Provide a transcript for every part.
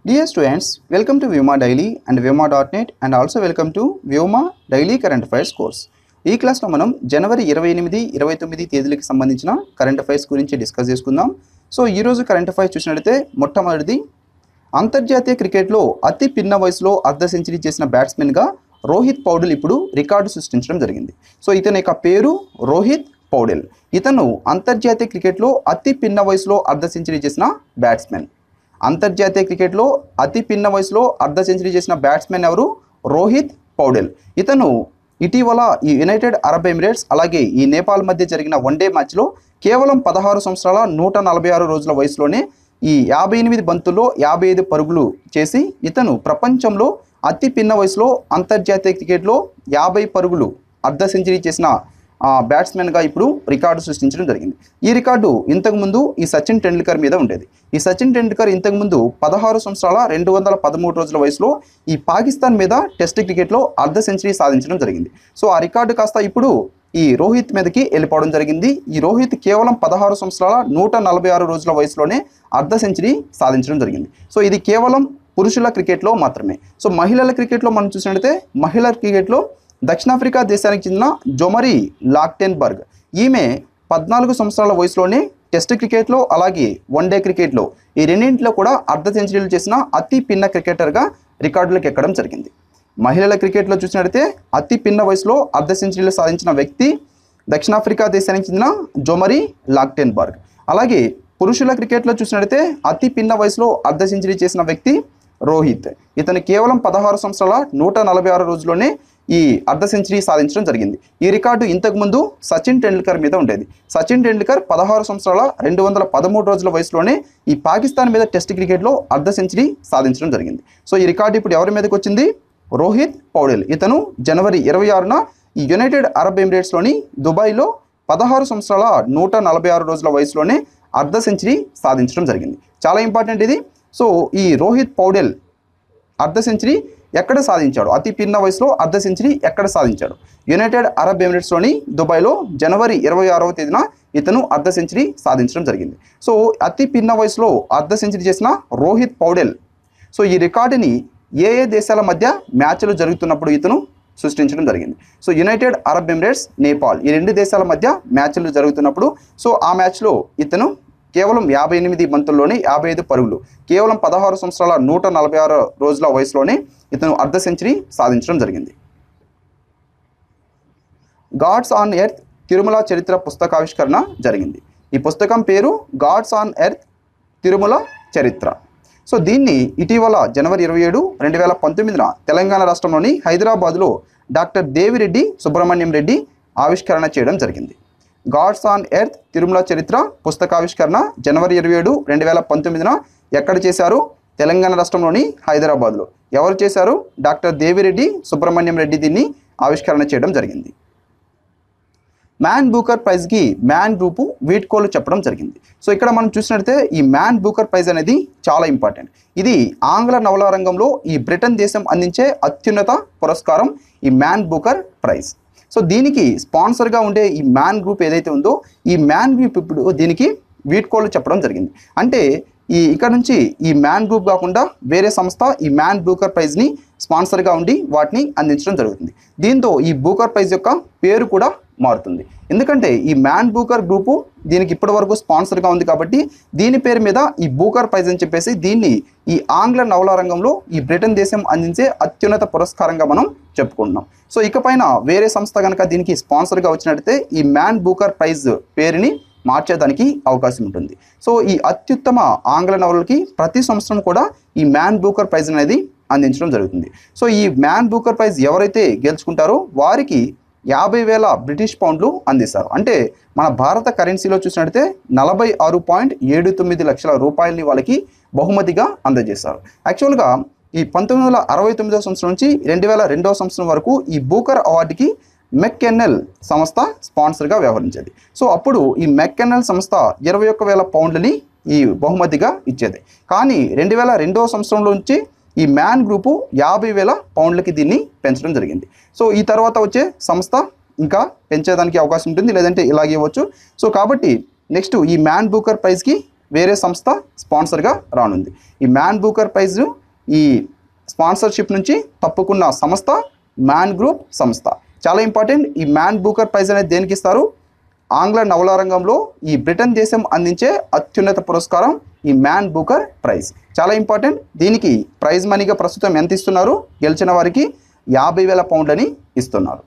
Dear students, welcome to Vyoma Daily and Vyoma.net and also welcome to Vyoma Daily Current Affairs course. ఈ క్లాస్లో మనం జనవరి ఇరవై ఎనిమిది ఇరవై తొమ్మిది తేదీలకు సంబంధించిన కరెంట్ అఫైర్స్ గురించి డిస్కస్ చేసుకుందాం సో ఈరోజు కరెంట్ అఫైర్స్ చూసినట్లయితే మొట్టమొదటిది అంతర్జాతీయ క్రికెట్లో అతి పిన్న వయసులో అర్ధ సెంచరీ చేసిన బ్యాట్స్మెన్గా రోహిత్ పౌడెల్ ఇప్పుడు రికార్డు సృష్టించడం జరిగింది సో ఇతని యొక్క పేరు రోహిత్ పౌడెల్ ఇతను అంతర్జాతీయ క్రికెట్లో అతి పిన్న వయసులో అర్ధ సెంచరీ చేసిన బ్యాట్స్మెన్ అంతర్జాతీయ క్రికెట్లో అతి పిన్న వయసులో అర్ధ సెంచరీ చేసిన బ్యాట్స్మెన్ ఎవరు రోహిత్ పౌడెల్ ఇతను ఇటీవల ఈ యునైటెడ్ అరబ్ ఎమిరేట్స్ అలాగే ఈ నేపాల్ మధ్య జరిగిన వన్డే మ్యాచ్లో కేవలం పదహారు సంవత్సరాల నూట నలభై ఆరు రోజుల వయసులోనే ఈ యాభై ఎనిమిది బంతుల్లో యాభై ఐదు పరుగులు చేసి ఇతను ప్రపంచంలో అతి పిన్న వయసులో అంతర్జాతీయ క్రికెట్లో యాభై పరుగులు అర్ధ సెంచరీ చేసిన ఆ, బ్యాట్స్మెన్గా ఇప్పుడు రికార్డు సృష్టించడం జరిగింది ఈ రికార్డు ఇంతకుముందు ఈ సచిన్ టెండూల్కర్ మీద ఉండేది ఈ సచిన్ టెండూల్కర్ ఇంతకుముందు పదహారు సంవత్సరాల రెండు వందల పదమూడు రోజుల వయసులో ఈ పాకిస్తాన్ మీద టెస్ట్ క్రికెట్లో అర్ధ సెంచరీ సాధించడం జరిగింది సో ఆ రికార్డు కాస్త ఇప్పుడు ఈ రోహిత్ మీదకి వెళ్ళిపోవడం జరిగింది ఈ రోహిత్ కేవలం పదహారు సంవత్సరాల నూట నలభై ఆరు రోజుల వయసులోనే అర్ధ సెంచరీ సాధించడం జరిగింది సో ఇది కేవలం పురుషుల క్రికెట్లో మాత్రమే సో మహిళల క్రికెట్లో మనం చూసినట్లయితే మహిళల క్రికెట్లో దక్షిణాఫ్రికా దేశానికి చెందిన జొమరీ లాక్టెన్బర్గ్ ఈమె పద్నాలుగు సంవత్సరాల వయసులోనే టెస్ట్ క్రికెట్లో అలాగే వన్డే క్రికెట్లో ఈ రెండింటిలో కూడా అర్ధ సెంచరీలు చేసిన అతి పిన్న క్రికెటర్గా రికార్డులకు ఎక్కడం జరిగింది మహిళల క్రికెట్లో చూసినట్లయితే అతి పిన్న వయసులో అర్ధ సెంచరీలు సాధించిన వ్యక్తి దక్షిణాఫ్రికా దేశానికి చెందిన జొమరీ లాక్టెన్బర్గ్ అలాగే పురుషుల క్రికెట్లో చూసినట్లయితే అతి పిన్న వయసులో అర్ధ సెంచరీ చేసిన వ్యక్తి రోహిత్ ఇతను కేవలం పదహారు సంవత్సరాల నూట నలభై ఆరు రోజుల్లోనే ఈ అర్ధ సెంచరీ సాధించడం జరిగింది ఈ రికార్డు ఇంతకుముందు సచిన్ టెండూల్కర్ మీద ఉండేది సచిన్ టెండూల్కర్ పదహారు సంవత్సరాల రెండు వందల పదమూడు రోజుల వయసులోనే ఈ పాకిస్తాన్ మీద టెస్ట్ క్రికెట్లో అర్ధ సెంచరీ సాధించడం జరిగింది సో ఈ రికార్డు ఇప్పుడు ఎవరి మీదకి వచ్చింది రోహిత్ పౌడెల్ ఇతను జనవరి ఇరవై ఆరున ఈ యునైటెడ్ అరబ్ ఎమిరేట్స్లోని దుబాయ్లో పదహారు సంవత్సరాల నూట నలభై ఆరు రోజుల వయసులోనే అర్ధ సెంచరీ సాధించడం జరిగింది చాలా ఇంపార్టెంట్ ఇది సో ఈ రోహిత్ పౌడెల్ అర్ధ సెంచరీ ఎక్కడ సాధించాడు అతి పిన్న వయసులో అర్ధ సెంచరీ ఎక్కడ సాధించాడు యునైటెడ్ అరబ్ ఎమిరేట్స్లోని దుబాయ్లో జనవరి ఇరవై ఆరవ తేదీన ఇతను అర్ధ సెంచరీ సాధించడం జరిగింది సో అతి పిన్న వయసులో అర్ధ సెంచరీ చేసిన రోహిత్ పౌడెల్ సో ఈ రికార్డుని ఏ ఏ దేశాల మధ్య మ్యాచ్లు జరుగుతున్నప్పుడు ఇతను సృష్టించడం జరిగింది so United Arab Emirates Nepal ఈ రెండు దేశాల మధ్య మ్యాచ్లు జరుగుతున్నప్పుడు సో ఆ మ్యాచ్లో ఇతను కేవలం యాభై ఎనిమిది బంతుల్లోనే యాభై ఐదు పరుగులు కేవలం పదహారు సంవత్సరాల నూట నలభై ఆరు రోజుల వయసులోనే ఇతను అర్ధ సెంచరీ సాధించడం జరిగింది గాడ్స్ ఆన్ ఎర్త్ తిరుమల చరిత్ర పుస్తకావిష్కరణ జరిగింది ఈ పుస్తకం పేరు గాడ్స్ ఆన్ ఎర్త్ తిరుమల చరిత్ర సో దీన్ని ఇటీవల జనవరి ఇరవై ఏడు రెండు వేల పంతొమ్మిదిన తెలంగాణ రాష్ట్రంలోని హైదరాబాద్లో డాక్టర్ దేవిరెడ్డి సుబ్రహ్మణ్యం రెడ్డి ఆవిష్కరణ చేయడం జరిగింది గాడ్స్ ఆన్ ఎర్త్ తిరుమల చరిత్ర పుస్తకావిష్కరణ జనవరి ఇరవై ఏడు రెండు వేల పంతొమ్మిదిన ఎక్కడ చేశారు తెలంగాణ రాష్ట్రంలోని హైదరాబాద్లో ఎవరు చేశారు డాక్టర్ దేవిరెడ్డి సుబ్రహ్మణ్యం రెడ్డి దీన్ని ఆవిష్కరణ చేయడం జరిగింది మ్యాన్ బూకర్ ప్రైజ్కి మ్యాన్ గ్రూపు వీడ్కోలు చెప్పడం జరిగింది సో ఇక్కడ మనం చూసినట్లయితే ఈ మ్యాన్ బూకర్ ప్రైజ్ అనేది చాలా ఇంపార్టెంట్ ఇది ఆంగ్ల నవలా రంగంలో ఈ బ్రిటన్ దేశం అందించే అత్యున్నత పురస్కారం ఈ మ్యాన్ బూకర్ ప్రైజ్ సో దీనికి స్పాన్సర్గా ఉండే ఈ మ్యాన్ గ్రూప్ ఏదైతే ఉందో ఈ మ్యాన్ గ్రూప్ ఇప్పుడు దీనికి వీడ్కోలు చెప్పడం జరిగింది అంటే ఈ ఇక్కడ నుంచి ఈ మ్యాన్ గ్రూప్ కాకుండా వేరే సంస్థ ఈ మ్యాన్ బూకర్ ప్రైజ్ని స్పాన్సర్గా ఉండి వాటిని అందించడం జరుగుతుంది దీంతో ఈ బూకర్ ప్రైజ్ యొక్క పేరు కూడా మారుతుంది ఎందుకంటే ఈ మ్యాన్ బూకర్ గ్రూపు దీనికి ఇప్పటి వరకు స్పాన్సర్గా ఉంది కాబట్టి దీని పేరు మీద ఈ బూకర్ ప్రైజ్ అని చెప్పేసి దీన్ని ఈ ఆంగ్ల నవలా రంగంలో ఈ బ్రిటన్ దేశం అందించే అత్యున్నత పురస్కారంగా మనం చెప్పుకుంటున్నాం సో ఇకపైన వేరే సంస్థ కనుక దీనికి స్పాన్సర్గా వచ్చినట్టయితే ఈ మ్యాన్ బూకర్ ప్రైజ్ పేరుని మార్చేదానికి అవకాశం ఉంటుంది సో ఈ అత్యుత్తమ ఆంగ్ల నవలకి ప్రతి సంవత్సరం కూడా ఈ మ్యాన్ బూకర్ ప్రైజ్ అనేది అందించడం జరుగుతుంది సో ఈ మ్యాన్ బూకర్ ప్రైజ్ ఎవరైతే గెలుచుకుంటారో వారికి యాభై వేల బ్రిటిష్ పౌండ్లు అందిస్తారు అంటే మన భారత కరెన్సీలో చూసినట్టయితే నలభై ఆరు పాయింట్ ఏడు తొమ్మిది లక్షల రూపాయలని వాళ్ళకి బహుమతిగా అందజేస్తారు యాక్చువల్గా ఈ పంతొమ్మిది వందల అరవై తొమ్మిదవ సంవత్సరం నుంచి రెండు వేల రెండవ సంవత్సరం వరకు ఈ బూకర్ అవార్డుకి మెక్కెన్నెల్ సంస్థ స్పాన్సర్గా వ్యవహరించేది సో అప్పుడు ఈ మెక్కెన్నెల్ సంస్థ ఇరవై ఒక్క వేల పౌండ్లని ఈ బహుమతిగా ఇచ్చేది కానీ రెండు వేల రెండవ సంవత్సరంలో నుంచి ఈ మ్యాన్ గ్రూపు యాభై వేల పౌండ్లకి దీన్ని పెంచడం జరిగింది సో ఈ తర్వాత వచ్చే సంస్థ ఇంకా పెంచేదానికి అవకాశం ఉంటుంది లేదంటే ఇలాగే ఇవ్వచ్చు సో కాబట్టి నెక్స్ట్ ఈ మ్యాన్ బూకర్ ప్రైజ్కి వేరే సంస్థ స్పాన్సర్గా రానుంది ఈ మ్యాన్ బూకర్ ప్రైజ్ ఈ స్పాన్సర్షిప్ నుంచి తప్పుకున్న సంస్థ మ్యాన్ గ్రూప్ సంస్థ చాలా ఇంపార్టెంట్ ఈ మ్యాన్ బూకర్ ప్రైజ్ అనేది దేనికి ఇస్తారు ఆంగ్ల నవల రంగంలో ఈ బ్రిటన్ దేశం అందించే అత్యున్నత పురస్కారం ఈ మ్యాన్ బూకర్ ప్రైజ్ చాలా ఇంపార్టెంట్ దీనికి ప్రైజ్ మనీగా ప్రస్తుతం ఎంత ఇస్తున్నారు గెలిచిన వారికి యాభై వేల పౌండ్లని ఇస్తున్నారు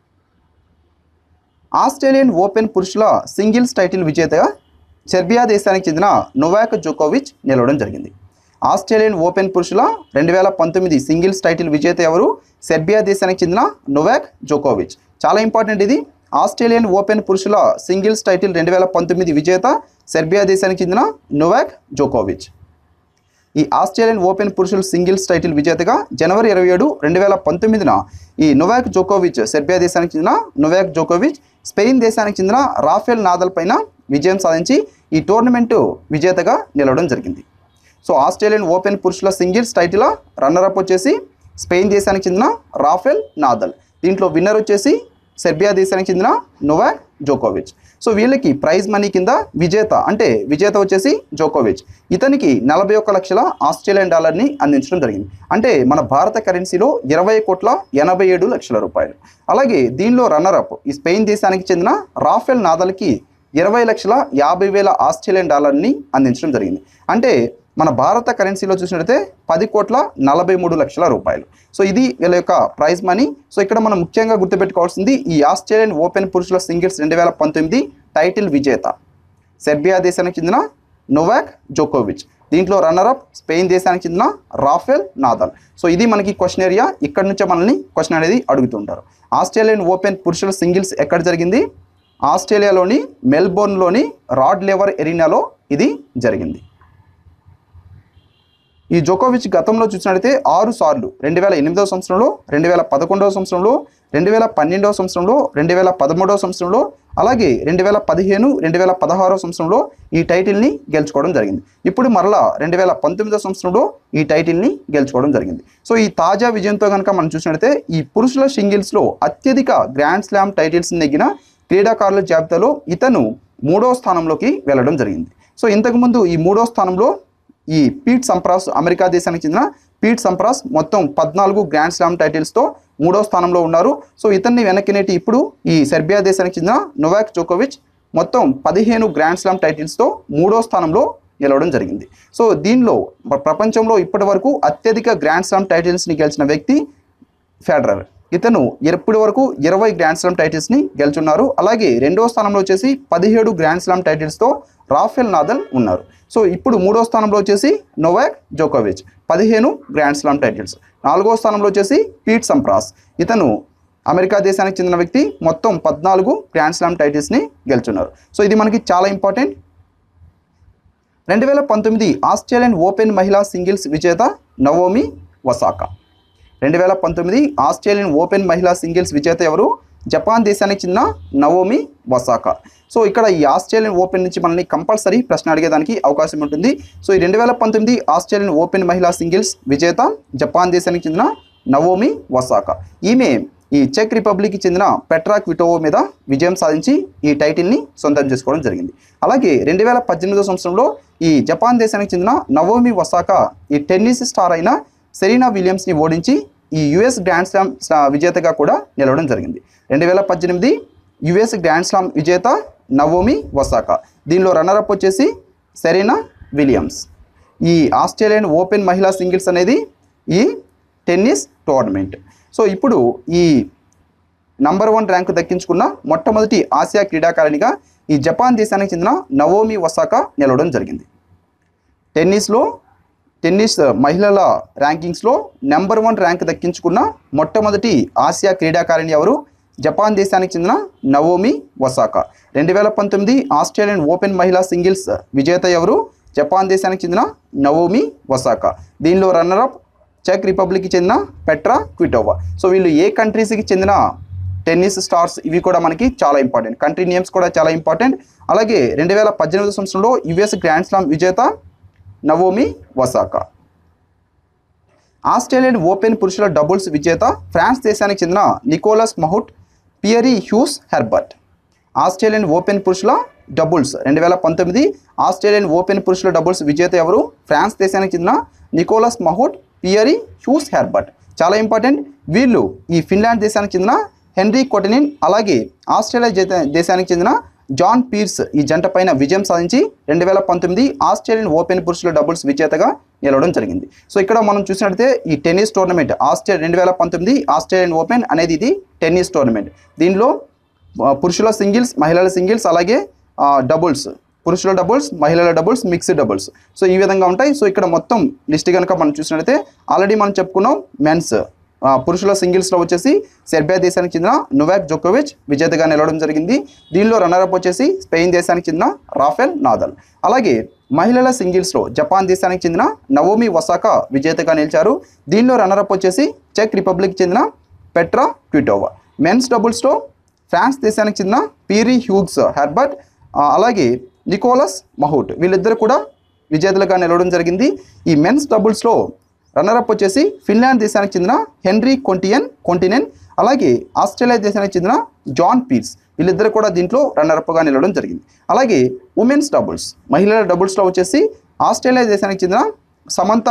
ఆస్ట్రేలియన్ ఓపెన్ పురుషుల సింగిల్స్ టైటిల్ విజేతగా సెర్బియా దేశానికి చెందిన నొవాక్ జోకోవిచ్ నిలవడం జరిగింది ఆస్ట్రేలియన్ ఓపెన్ పురుషుల రెండు వేల పంతొమ్మిది సింగిల్స్ టైటిల్ విజేత ఎవరు సెర్బియా దేశానికి చెందిన నొవాక్ జోకోవిచ్ చాలా ఇంపార్టెంట్ ఇది ఆస్ట్రేలియన్ ఓపెన్ పురుషుల సింగిల్స్ టైటిల్ రెండు వేల పంతొమ్మిది విజేత సెర్బియా దేశానికి చెందిన నొవాక్ జోకోవిచ్ ఈ ఆస్ట్రేలియన్ ఓపెన్ పురుషుల సింగిల్స్ టైటిల్ విజేతగా జనవరి ఇరవై ఏడు రెండు వేల పంతొమ్మిదిన ఈ నొవాక్ జోకోవిచ్ సెర్బియా దేశానికి చెందిన నొవాక్ జోకోవిచ్ స్పెయిన్ దేశానికి చెందిన రాఫెల్ నాదల్ పైన విజయం సాధించి ఈ టోర్నమెంటు విజేతగా నిలవడం జరిగింది సో ఆస్ట్రేలియన్ ఓపెన్ పురుషుల సింగిల్స్ టైటిల్ రన్నరప్ వచ్చేసి స్పెయిన్ దేశానికి చెందిన రాఫెల్ నాదల్ దీంట్లో విన్నర్ వచ్చేసి సెర్బియా దేశానికి చెందిన నొవాక్ జోకోవిచ్ సో వీళ్ళకి ప్రైజ్ మనీ కింద విజేత అంటే విజేత వచ్చేసి జోకోవిచ్ ఇతనికి నలభై ఒక్క లక్షల ఆస్ట్రేలియన్ డాలర్ని అందించడం జరిగింది అంటే మన భారత కరెన్సీలో ఇరవై కోట్ల ఎనభై ఏడు లక్షల రూపాయలు అలాగే దీనిలో రన్నరప్ ఈ స్పెయిన్ దేశానికి చెందిన రాఫెల్ నాదల్కి ఇరవై లక్షల యాభై వేల ఆస్ట్రేలియన్ డాలర్ని అందించడం జరిగింది అంటే మన భారత కరెన్సీలో చూసినట్లయితే పది కోట్ల నలభై మూడు లక్షల రూపాయలు సో ఇది వీళ్ళ యొక్క ప్రైజ్ మనీ సో ఇక్కడ మనం ముఖ్యంగా గుర్తుపెట్టుకోవాల్సింది ఈ ఆస్ట్రేలియన్ ఓపెన్ పురుషుల సింగిల్స్ రెండు వేల పంతొమ్మిది టైటిల్ విజేత సెర్బియా దేశానికి చెందిన నొవాక్ జోకోవిచ్ దీంట్లో రన్నరప్ స్పెయిన్ దేశానికి చెందిన రాఫెల్ నాదల్ సో ఇది మనకి క్వశ్చన్ ఏరియా ఇక్కడ నుంచే మనల్ని క్వశ్చన్ అనేది అడుగుతుంటారు ఆస్ట్రేలియన్ ఓపెన్ పురుషుల సింగిల్స్ ఎక్కడ జరిగింది ఆస్ట్రేలియాలోని మెల్బోర్న్లోని రాడ్ లెవర్ ఎరీనాలో ఇది జరిగింది ఈ జోకోవిచ్ గతంలో చూసినట్లయితే ఆరు సార్లు రెండు వేల ఎనిమిదవ సంవత్సరంలో రెండు వేల పదకొండవ సంవత్సరంలో రెండు వేల పన్నెండవ సంవత్సరంలో రెండు వేల పదమూడవ సంవత్సరంలో అలాగే రెండు వేల పదిహేను రెండు వేల పదహారవ సంవత్సరంలో ఈ టైటిల్ని గెలుచుకోవడం జరిగింది ఇప్పుడు మరలా రెండు వేల పంతొమ్మిదవ సంవత్సరంలో ఈ టైటిల్ని గెలుచుకోవడం జరిగింది సో ఈ తాజా విజయంతో కనుక మనం చూసినట్లయితే ఈ పురుషుల సింగిల్స్లో అత్యధిక గ్రాండ్ స్లామ్ టైటిల్స్ నెగ్గిన క్రీడాకారుల జాబితాలో ఇతను మూడో స్థానంలోకి వెళ్ళడం జరిగింది సో ఇంతకుముందు ఈ మూడో స్థానంలో ఈ పీట్ సంప్రాస్ అమెరికా దేశానికి చెందిన పీట్ సంప్రాస్ మొత్తం పద్నాలుగు గ్రాండ్ స్లామ్ టైటిల్స్తో మూడో స్థానంలో ఉన్నారు సో ఇతన్ని వెనక్కి నెట్టి ఇప్పుడు ఈ సెర్బియా దేశానికి చెందిన నొవాక్ జోకోవిచ్ మొత్తం పదిహేను గ్రాండ్ స్లామ్ టైటిల్స్తో మూడో స్థానంలో నిలవడం జరిగింది సో దీనిలో ప్ర- ప్రపంచంలో ఇప్పటి వరకు అత్యధిక గ్రాండ్ స్లామ్ టైటిల్స్ని గెలిచిన వ్యక్తి ఫెడరర్ ఇతను ఇప్పటి వరకు ఇరవై గ్రాండ్ స్లామ్ టైటిల్స్ని గెలుచున్నారు అలాగే రెండో స్థానంలో వచ్చేసి పదిహేడు గ్రాండ్ స్లామ్ టైటిల్స్తో రాఫెల్ నాదల్ ఉన్నారు సో ఇప్పుడు మూడో స్థానంలో వచ్చేసి నొవాక్ జోకోవిచ్ పదిహేను గ్రాండ్ స్లామ్ టైటిల్స్ నాలుగో స్థానంలో వచ్చేసి పీట్ సంప్రాస్ ఇతను అమెరికా దేశానికి చెందిన వ్యక్తి మొత్తం పద్నాలుగు గ్రాండ్ స్లామ్ టైటిల్స్ని గెలుచున్నారు సో ఇది మనకి చాలా ఇంపార్టెంట్ రెండు వేల పంతొమ్మిది ఆస్ట్రేలియన్ ఓపెన్ మహిళా సింగిల్స్ విజేత నవోమి వసాకా రెండు వేల పంతొమ్మిది ఆస్ట్రేలియన్ ఓపెన్ మహిళా సింగిల్స్ విజేత ఎవరు జపాన్ దేశానికి చెందిన నవోమి వసాకా సో ఇక్కడ ఈ ఆస్ట్రేలియన్ ఓపెన్ నుంచి మనల్ని కంపల్సరీ ప్రశ్న అడిగేదానికి అవకాశం ఉంటుంది సో ఈ రెండు వేల పంతొమ్మిది ఆస్ట్రేలియన్ ఓపెన్ మహిళా సింగిల్స్ విజేత జపాన్ దేశానికి చెందిన నవోమి వసాకా ఈమె ఈ చెక్ రిపబ్లిక్కి చెందిన పెట్రా క్విటోవో మీద విజయం సాధించి ఈ టైటిల్ని సొంతం చేసుకోవడం జరిగింది అలాగే రెండు వేల పద్దెనిమిదో సంవత్సరంలో ఈ జపాన్ దేశానికి చెందిన నవోమి వసాకా ఈ టెన్నిస్ స్టార్ అయిన సెరీనా విలియమ్స్ని ఓడించి ఈ యుఎస్ గ్రాండ్ స్లామ్ స్లా- విజేతగా కూడా నిలవడం జరిగింది రెండు వేల పద్దెనిమిది యుఎస్ గ్రాండ్ స్లామ్ విజేత నవోమి వసాకా దీనిలో రన్నరప్ వచ్చేసి సెరీనా విలియమ్స్ ఈ ఆస్ట్రేలియన్ ఓపెన్ మహిళా సింగిల్స్ అనేది ఈ టెన్నిస్ టోర్నమెంట్ సో ఇప్పుడు ఈ నంబర్ వన్ ర్యాంకు దక్కించుకున్న మొట్టమొదటి ఆసియా క్రీడాకారిణిగా ఈ జపాన్ దేశానికి చెందిన నవోమి వసాకా నిలవడం జరిగింది టెన్నిస్లో టెన్నిస్ మహిళల ర్యాంకింగ్స్లో నెంబర్ వన్ ర్యాంక్ దక్కించుకున్న మొట్టమొదటి ఆసియా క్రీడాకారిణి ఎవరు జపాన్ దేశానికి చెందిన నవోమి వసాకా రెండు వేల పంతొమ్మిది ఆస్ట్రేలియన్ ఓపెన్ మహిళా సింగిల్స్ విజేత ఎవరు జపాన్ దేశానికి చెందిన నవోమి వసాకా దీనిలో రన్నరప్ చెక్ రిపబ్లిక్కి చెందిన పెట్రా క్విటోవా సో వీళ్ళు ఏ కంట్రీస్కి చెందిన టెన్నిస్ స్టార్స్ ఇవి కూడా మనకి చాలా ఇంపార్టెంట్ కంట్రీ నేమ్స్ కూడా చాలా ఇంపార్టెంట్ అలాగే రెండు వేల పద్దెనిమిది సంవత్సరంలో యుఎస్ గ్రాండ్ స్లామ్ విజేత నవోమి వసాకా ఆస్ట్రేలియన్ ఓపెన్ పురుషుల డబుల్స్ విజేత ఫ్రాన్స్ దేశానికి చెందిన Nicolas Mahut Pierre Hugues Herbert Australian open పురుషుల డబుల్స్ రెండు వేల పంతొమ్మిది ఆస్ట్రేలియన్ ఓపెన్ పురుషుల డబుల్స్ విజేత ఎవరు ఫ్రాన్స్ దేశానికి చెందిన Nicolas Mahut Pierre Hugues Herbert చాలా ఇంపార్టెంట్ వీళ్ళు ఈ ఫిన్లాండ్ దేశానికి చెందిన హెన్రీ కొటనిన్ అలాగే ఆస్ట్రేలియా జేత- దేశానికి చెందిన జాన్ పీర్స్ ఈ జంట పైన విజయం సాధించి రెండు వేల పంతొమ్మిది ఆస్ట్రేలియన్ ఓపెన్ పురుషుల డబుల్స్ విజేతగా నిలవడం జరిగింది సో ఇక్కడ మనం చూసినట్లయితే ఈ టెన్నిస్ టోర్నమెంట్ ఆస్ట్రేలియా రెండు వేల పంతొమ్మిది ఆస్ట్రేలియన్ ఓపెన్ అనేది ఇది టెన్నిస్ టోర్నమెంట్ దీనిలో ఆ, పురుషుల సింగిల్స్ మహిళల సింగిల్స్ అలాగే ఆ, డబుల్స్ పురుషుల డబుల్స్ మహిళల డబుల్స్ మిక్స్డ్ డబుల్స్ సో ఈ విధంగా ఉంటాయి సో ఇక్కడ మొత్తం లిస్ట్ కనుక మనం చూసినట్లయితే ఆల్రెడీ మనం చెప్పుకున్నాం మెన్స్ ఆ, పురుషుల సింగిల్స్లో వచ్చేసి సెర్బియా దేశానికి చెందిన నొవాక్ జోకోవిచ్ విజేతగా నిలవడం జరిగింది దీనిలో రన్నరప్ వచ్చేసి స్పెయిన్ దేశానికి చెందిన రాఫెల్ నాదల్ అలాగే మహిళల సింగిల్స్లో జపాన్ దేశానికి చెందిన నవోమి వసాకా విజేతగా నిలిచారు దీనిలో రన్నరప్ వచ్చేసి చెక్ రిపబ్లిక్ చెందిన పెట్రా క్విటోవా మెన్స్ డబుల్స్లో ఫ్రాన్స్ దేశానికి చెందిన పీరీ హ్యూగ్స్ హెర్బర్ట్ ఆ, అలాగే నికోలస్ మహూట్ వీళ్ళిద్దరు కూడా విజేతలుగా నిలవడం జరిగింది ఈ మెన్స్ డబుల్స్లో రన్నరప్ వచ్చేసి ఫిన్లాండ్ దేశానికి చెందిన హెన్రీ కొంటియన్ కొంటినెన్ అలాగే ఆస్ట్రేలియా దేశానికి చెందిన జాన్ పీర్స్ వీళ్ళిద్దరు కూడా దీంట్లో రన్నరప్గా నిలవడం జరిగింది అలాగే ఉమెన్స్ డబుల్స్ మహిళల డబుల్స్లో వచ్చేసి ఆస్ట్రేలియా దేశానికి చెందిన సమంత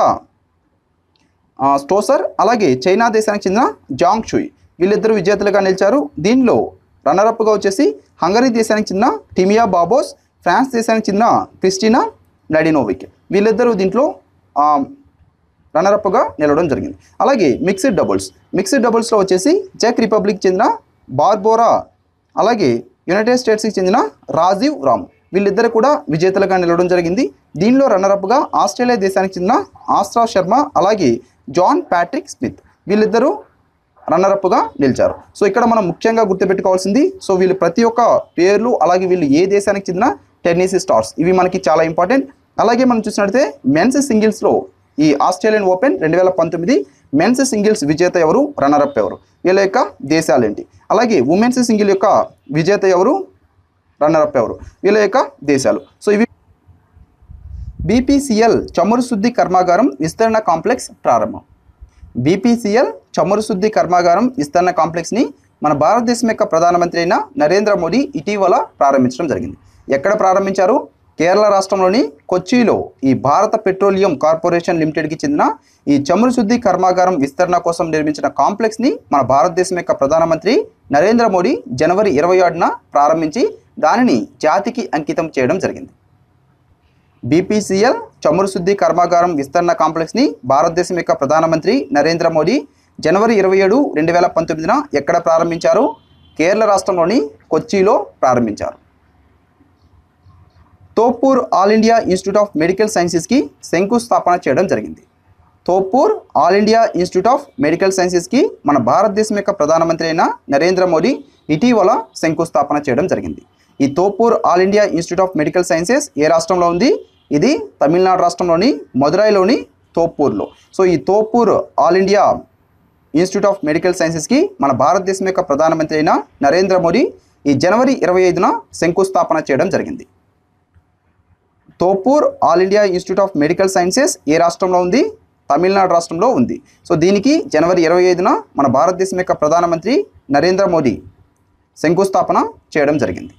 ఆ, స్టోసర్ అలాగే చైనా దేశానికి చెందిన జాంగ్ షుయ్ వీళ్ళిద్దరూ విజేతలుగా నిలిచారు దీనిలో రన్నరప్గా వచ్చేసి హంగరీ దేశానికి చెందిన టిమియా బాబోస్ ఫ్రాన్స్ దేశానికి చెందిన క్రిస్టినా నడినోవిక్ వీళ్ళిద్దరూ దీంట్లో ఆ, రన్నరప్గా నిలవడం జరిగింది అలాగే మిక్స్డ్ డబుల్స్ మిక్స్డ్ డబుల్స్లో వచ్చేసి చెక్ రిపబ్లిక్ చెందిన బార్బోరా అలాగే యునైటెడ్ స్టేట్స్కి చెందిన రాజీవ్ రామ్ వీళ్ళిద్దరు కూడా విజేతలుగా నిలవడం జరిగింది దీనిలో రన్నరప్గా ఆస్ట్రేలియా దేశానికి చెందిన ఆస్ట్రా శర్మ అలాగే జాన్ ప్యాట్రిక్ స్మిత్ వీళ్ళిద్దరూ రన్నరప్గా నిలిచారు సో ఇక్కడ మనం ముఖ్యంగా గుర్తుపెట్టుకోవాల్సింది సో వీళ్ళు ప్రతి ఒక్క పేర్లు అలాగే వీళ్ళు ఏ దేశానికి చెందిన టెన్నిస్ స్టార్స్ ఇవి మనకి చాలా ఇంపార్టెంట్ అలాగే మనం చూసినట్లయితే మెన్స్ సింగిల్స్లో ఈ ఆస్ట్రేలియన్ ఓపెన్ రెండు వేల పంతొమ్మిది మెన్స్ సింగిల్స్ విజేత ఎవరు రన్నరప్ ఎవరు వీళ్ళ యొక్క దేశాలు ఏంటి అలాగే ఉమెన్స్ సింగిల్ యొక్క విజేత ఎవరు రన్నరప్ ఎవరు వీళ్ళ యొక్క దేశాలు సో ఇవి బీపీసీఎల్ చమురు శుద్ధి కర్మాగారం విస్తరణ కాంప్లెక్స్ ప్రారంభం బీపీసీఎల్ చమురు శుద్ధి కర్మాగారం విస్తరణ కాంప్లెక్స్ని మన భారతదేశం యొక్క ప్రధానమంత్రి అయిన నరేంద్ర మోడీ ఇటీవల ప్రారంభించడం జరిగింది ఎక్కడ ప్రారంభించారు కేరళ రాష్ట్రంలోని కొచ్చిలో ఈ భారత పెట్రోలియం కార్పొరేషన్ లిమిటెడ్కి చెందిన ఈ చమురు శుద్ధి కర్మాగారం విస్తరణ కోసం నిర్మించిన కాంప్లెక్స్ని మన భారతదేశం యొక్క ప్రధానమంత్రి నరేంద్ర మోడీ జనవరి ఇరవై ఆరున ప్రారంభించి దానిని జాతికి అంకితం చేయడం జరిగింది బీపీసీఎల్ చమురు శుద్ధి కర్మాగారం విస్తరణ కాంప్లెక్స్ని భారతదేశం యొక్క ప్రధానమంత్రి నరేంద్ర మోడీ జనవరి ఇరవై ఏడు రెండు వేల పంతొమ్మిదిన ఎక్కడ ప్రారంభించారు కేరళ రాష్ట్రంలోని కొచ్చిలో ప్రారంభించారు Thoppur all India institute of medical సైన్సెస్కి శంకుస్థాపన చేయడం జరిగింది Thoppur all India institute of medical సైన్సెస్కి మన భారతదేశం యొక్క ప్రధానమంత్రి అయిన నరేంద్ర మోడీ ఇటీవల శంకుస్థాపన చేయడం జరిగింది ఈ Thoppur all India institute of medical sciences ఏ రాష్ట్రంలో ఉంది ఇది తమిళనాడు రాష్ట్రంలోని మదురైలోని తోపూర్లో సో ఈ Thoppur all India institute of medical సైన్సెస్కి మన భారతదేశం యొక్క ప్రధానమంత్రి అయిన నరేంద్ర మోడీ ఈ జనవరి ఇరవై ఐదున శంకుస్థాపన చేయడం జరిగింది Thoppur all India institute of medical sciences ఏ రాష్ట్రంలో ఉంది తమిళనాడు రాష్ట్రంలో ఉంది సో దీనికి జనవరి ఇరవై ఐదున మన భారతదేశం యొక్క ప్రధానమంత్రి నరేంద్ర మోడీ శంకుస్థాపన చేయడం జరిగింది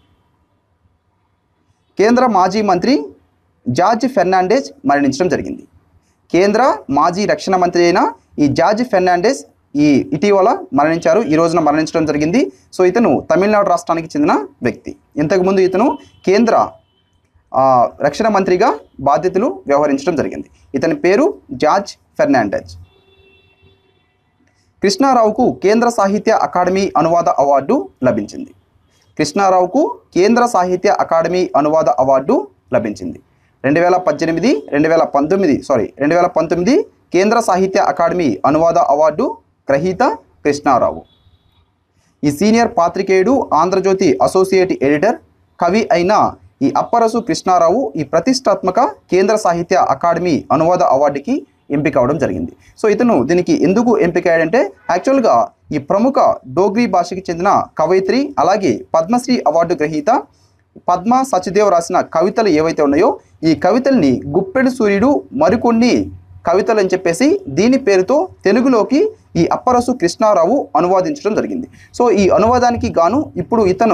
కేంద్ర మాజీ మంత్రి జార్జ్ ఫెర్నాండెజ్ మరణించడం జరిగింది కేంద్ర మాజీ రక్షణ మంత్రి అయిన ఈ జార్జ్ ఫెర్నాండెజ్ ఈ ఇటీవల మరణించారు ఈ రోజున మరణించడం జరిగింది సో ఇతను తమిళనాడు రాష్ట్రానికి చెందిన వ్యక్తి ఇంతకుముందు ఇతను కేంద్ర ఆ, రక్షణ మంత్రిగా బాధ్యతలు వ్యవహరించడం జరిగింది ఇతని పేరు జార్జ్ ఫెర్నాండెజ్ కృష్ణారావుకు కేంద్ర సాహిత్య అకాడమీ అనువాద అవార్డు లభించింది కృష్ణారావుకు కేంద్ర సాహిత్య అకాడమీ అనువాద అవార్డు లభించింది రెండు వేల పద్దెనిమిది రెండు వేల పంతొమ్మిది సారీ రెండు వేల పంతొమ్మిది కేంద్ర సాహిత్య అకాడమీ అనువాద అవార్డు గ్రహీత కృష్ణారావు ఈ సీనియర్ పాత్రికేయుడు ఆంధ్రజ్యోతి అసోసియేట్ ఎడిటర్ కవి అయిన ఈ అప్పరసు కృష్ణారావు ఈ ప్రతిష్టాత్మక కేంద్ర సాహిత్య అకాడమీ అనువాద అవార్డుకి ఎంపిక అవడం జరిగింది సో ఇతను దీనికి ఎందుకు ఎంపిక అయ్యాడంటే యాక్చువల్గా ఈ ప్రముఖ డోగ్రీ భాషకి చెందిన కవయిత్రి అలాగే పద్మశ్రీ అవార్డు గ్రహీత పద్మ సచిదేవ్ రాసిన కవితలు ఏవైతే ఉన్నాయో ఈ కవితల్ని గుప్పెడు సూర్యుడు మరికొన్ని కవితలు అని చెప్పేసి దీని పేరుతో తెలుగులోకి ఈ అప్పరసు కృష్ణారావు అనువాదించడం జరిగింది సో ఈ అనువాదానికి గాను ఇప్పుడు ఇతను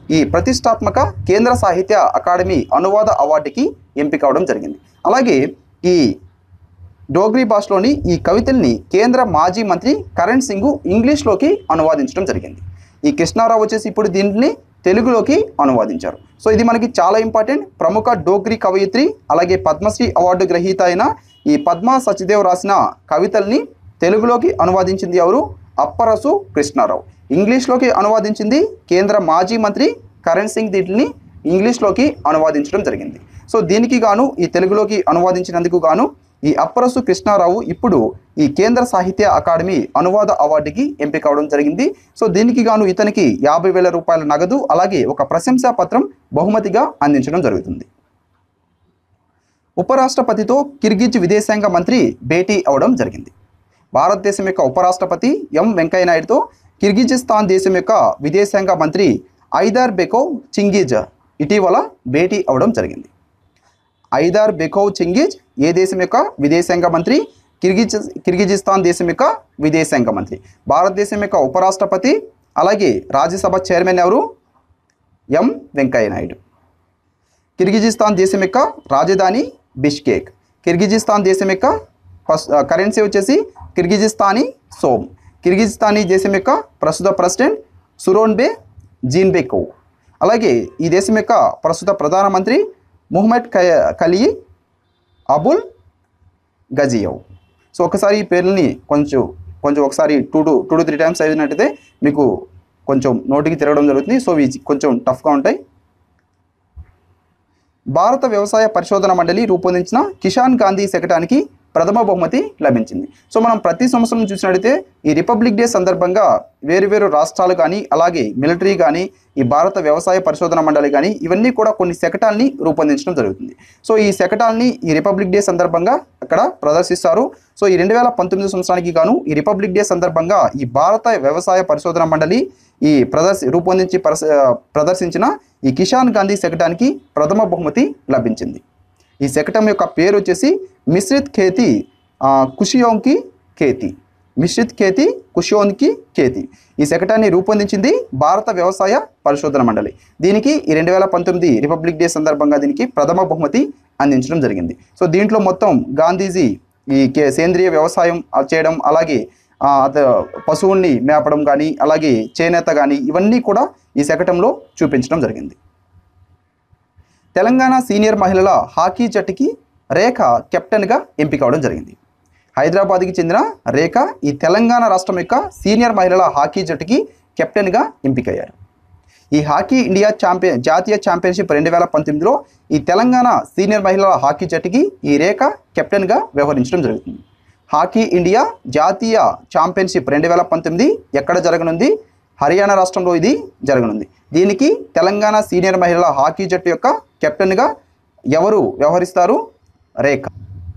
ఈ ప్రతిష్టాత్మక కేంద్ర సాహిత్య అకాడమీ అనువాద అవార్డుకి ఎంపిక అవడం జరిగింది అలాగే ఈ డోగ్రీ భాషలోని ఈ కవితల్ని కేంద్ర మాజీ మంత్రి కరణ్ సింగ్ ఇంగ్లీష్లోకి అనువాదించడం జరిగింది ఈ కృష్ణారావు వచ్చేసి ఇప్పుడు దీనిని తెలుగులోకి అనువాదించారు సో ఇది మనకి చాలా ఇంపార్టెంట్ ప్రముఖ డోగ్రీ కవయిత్రి అలాగే పద్మశ్రీ అవార్డు గ్రహీత అయిన ఈ పద్మా సచిదేవ్ రాసిన కవితల్ని తెలుగులోకి అనువాదించింది ఎవరు అప్పరసు కృష్ణారావు ఇంగ్లీష్లోకి అనువాదించింది కేంద్ర మాజీ మంత్రి కరణ్ సింగ్ దీటిని ఇంగ్లీష్లోకి అనువాదించడం జరిగింది సో దీనికి గాను ఈ తెలుగులోకి అనువాదించినందుకు గాను ఈ అప్పరసు కృష్ణారావు ఇప్పుడు ఈ కేంద్ర సాహిత్య అకాడమీ అనువాద అవార్డుకి ఎంపిక అవడం జరిగింది సో దీనికి గాను ఇతనికి యాభై వేల రూపాయల నగదు అలాగే ఒక ప్రశంసా పత్రం బహుమతిగా అందించడం జరుగుతుంది ఉపరాష్ట్రపతితో కిర్గిజ్ విదేశాంగ మంత్రి భేటీ అవడం జరిగింది భారతదేశం యొక్క ఉపరాష్ట్రపతి ఎం వెంకయ్యనాయుడుతో కిర్గిజిస్తాన్ దేశం యొక్క విదేశాంగ మంత్రి ఐదార్ బెకోవ్ చింగిజ్ ఇటీవల భేటీ అవడం జరిగింది ఐదార్ బెకోవ్ చింగిజ్ ఏ దేశం యొక్క విదేశాంగ మంత్రి కిర్గిజ్ కిర్గిజిస్తాన్ దేశం యొక్క విదేశాంగ మంత్రి భారతదేశం యొక్క ఉపరాష్ట్రపతి అలాగే రాజ్యసభ చైర్మన్ ఎవరు ఎం వెంకయ్య నాయుడు కిర్గిజిస్తాన్ దేశం యొక్క రాజధాని బిష్కేక్ కిర్గిజిస్తాన్ దేశం యొక్క ఫస్ట్ కరెన్సీ వచ్చేసి కిర్గిజిస్తానీ సోమ్ కిర్గిజిస్తానీ దేశం యొక్క ప్రస్తుత ప్రెసిడెంట్ సురోన్బే జీన్బెకోవ్ అలాగే ఈ దేశం యొక్క ప్రస్తుత ప్రధానమంత్రి ముహమ్మద్ క- కలీ అబుల్ గజియవ్ సో ఒకసారి ఈ పేర్లని కొంచెం కొంచెం ఒకసారి two to two to three times చదివినట్టయితే మీకు కొంచెం నోటికి తిరగడం జరుగుతుంది సో ఇవి కొంచెం టఫ్గా ఉంటాయి భారత వ్యవసాయ పరిశోధన మండలి రూపొందించిన కిషాన్ గాంధీ శకటానికి ప్రథమ బహుమతి లభించింది సో మనం ప్రతి సంవత్సరం చూసినట్టయితే ఈ రిపబ్లిక్ డే సందర్భంగా వేరు వేరు రాష్ట్రాలు కానీ అలాగే మిలిటరీ కానీ ఈ భారత వ్యవసాయ పరిశోధన మండలి కానీ ఇవన్నీ కూడా కొన్ని శకటాల్ని రూపొందించడం జరుగుతుంది సో ఈ శకటాల్ని ఈ రిపబ్లిక్ డే సందర్భంగా అక్కడ ప్రదర్శిస్తారు సో ఈ రెండు వేల పంతొమ్మిది సంవత్సరానికి గాను ఈ రిపబ్లిక్ డే సందర్భంగా ఈ భారత వ్యవసాయ పరిశోధన మండలి ఈ ప్రదర్శి రూపొందించి ప్రస- ప్రదర్శించిన ఈ కిషాన్ గాంధీ శకటానికి ప్రథమ బహుమతి లభించింది ఈ శకటం యొక్క పేరు వచ్చేసి మిశ్రిత్ ఖేతి ఆ, కుషియోంకి ఖేతి మిశ్రిత్ ఖేతి కుషియోన్కి ఖేతి ఈ శకటాన్ని రూపొందించింది భారత వ్యవసాయ పరిశోధన మండలి దీనికి ఈ రెండు వేల పంతొమ్మిది రిపబ్లిక్ డే సందర్భంగా దీనికి ప్రథమ బహుమతి అందించడం జరిగింది సో దీంట్లో మొత్తం గాంధీజీ ఈ కే- సేంద్రియ వ్యవసాయం ఆ, చేయడం అలాగే ఆ, అత పశువుల్ని మేపడం కానీ అలాగే చేనేత కానీ ఇవన్నీ కూడా ఈ శకటంలో చూపించడం జరిగింది తెలంగాణ సీనియర్ మహిళల హాకీ జట్టుకి రేఖ కెప్టెన్గా ఎంపిక అవడం జరిగింది హైదరాబాద్కి చెందిన రేఖ ఈ తెలంగాణ రాష్ట్రం యొక్క సీనియర్ మహిళల హాకీ జట్టుకి కెప్టెన్గా ఎంపికయ్యారు ఈ హాకీ ఇండియా ఛాంపియన్ జాతీయ ఛాంపియన్షిప్ రెండు వేల పంతొమ్మిదిలో ఈ తెలంగాణ సీనియర్ మహిళల హాకీ జట్టుకి ఈ రేఖ కెప్టెన్గా వ్యవహరించడం జరుగుతుంది హాకీ ఇండియా జాతీయ ఛాంపియన్షిప్ రెండు వేల పంతొమ్మిది ఎక్కడ జరగనుంది హర్యానా రాష్ట్రంలో ఇది జరగనుంది దీనికి తెలంగాణ సీనియర్ మహిళల హాకీ జట్టు యొక్క కెప్టెన్గా ఎవరు వ్యవహరిస్తారు రేఖ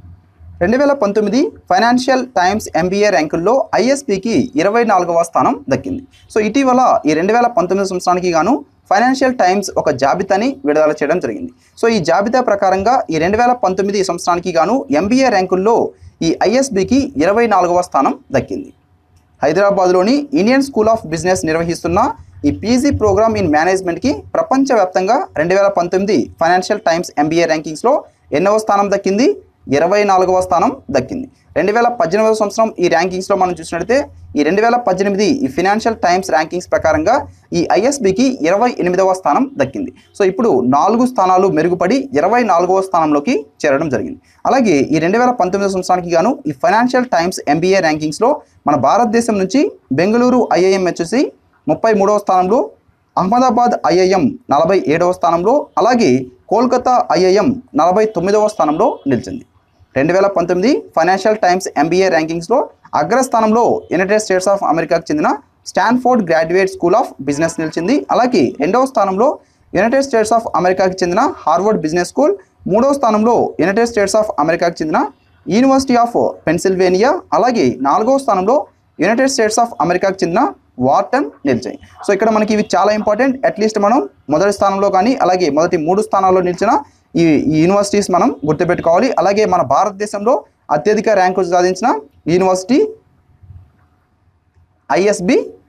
రెండు వేల పంతొమ్మిది ఫైనాన్షియల్ టైమ్స్ ఎంబీఏ ర్యాంకుల్లో ఐఎస్పికి ఇరవై నాలుగవ స్థానం దక్కింది సో ఇటీవల ఈ రెండు వేల పంతొమ్మిది సంవత్సరానికి గాను ఫైనాన్షియల్ టైమ్స్ ఒక జాబితాని విడుదల చేయడం జరిగింది సో ఈ జాబితా ప్రకారంగా ఈ రెండు వేల పంతొమ్మిది సంవత్సరానికి గాను ఎంబీఏ ర్యాంకుల్లో ఈ ఐఎస్బికి ఇరవై నాలుగవ స్థానం దక్కింది హైదరాబాద్లోని ఇండియన్ స్కూల్ ఆఫ్ బిజినెస్ నిర్వహిస్తున్న ఈ పీజీ ప్రోగ్రామ్ ఇన్ మేనేజ్మెంట్కి ప్రపంచవ్యాప్తంగా రెండు వేల పంతొమ్మిది ఫైనాన్షియల్ టైమ్స్ ఎంబీఏ ర్యాంకింగ్స్లో ఎన్నవ స్థానం దక్కింది ఇరవై నాలుగవ స్థానం దక్కింది రెండు వేల పద్దెనిమిదవ సంవత్సరం ఈ ర్యాంకింగ్స్లో మనం చూసినట్లయితే ఈ రెండు వేల పద్దెనిమిది ఈ ఫినాన్షియల్ టైమ్స్ ర్యాంకింగ్స్ ప్రకారంగా ఈ ఐఎస్బికి ఇరవై ఎనిమిదవ స్థానం దక్కింది సో ఇప్పుడు నాలుగు స్థానాలు మెరుగుపడి ఇరవై నాలుగవ స్థానంలోకి చేరడం జరిగింది అలాగే ఈ రెండు వేల పంతొమ్మిది సంవత్సరానికి గాను ఈ ఫైనాన్షియల్ టైమ్స్ ఎంబీఏ ర్యాంకింగ్స్లో మన భారతదేశం నుంచి బెంగళూరు ఐఐఎం వచ్చేసి ముప్పై మూడవ స్థానంలో అహ్మదాబాద్ ఐఐఎం నలభై ఏడవ స్థానంలో అలాగే కోల్కతా ఐఐఎం నలభై తొమ్మిదవ స్థానంలో నిలిచింది రెండు వేల పంతొమ్మిది ఫైనాన్షియల్ టైమ్స్ ఎంబీఏ ర్యాంకింగ్స్లో అగ్రస్థానంలో యునైటెడ్ స్టేట్స్ ఆఫ్ అమెరికాకు చెందిన Stanford graduate school of business నిలిచింది అలాగే రెండవ స్థానంలో యునైటెడ్ స్టేట్స్ ఆఫ్ అమెరికాకి చెందిన హార్వర్డ్ బిజినెస్ స్కూల్ మూడవ స్థానంలో యునైటెడ్ స్టేట్స్ ఆఫ్ అమెరికాకి చెందిన యూనివర్సిటీ ఆఫ్ పెన్సిల్వేనియా అలాగే నాలుగవ స్థానంలో యునైటెడ్ స్టేట్స్ ఆఫ్ అమెరికాకి చెందిన వార్టన్ నిలిచాయి సో ఇక్కడ మనకి ఇవి చాలా ఇంపార్టెంట్ అట్లీస్ట్ మనం మొదటి స్థానంలో కానీ అలాగే మొదటి మూడు స్థానాల్లో నిలిచిన ఈ ఈ యూనివర్సిటీస్ మనం గుర్తుపెట్టుకోవాలి అలాగే మన భారతదేశంలో అత్యధిక ర్యాంకు సాధించిన యూనివర్సిటీ ఐఎస్బి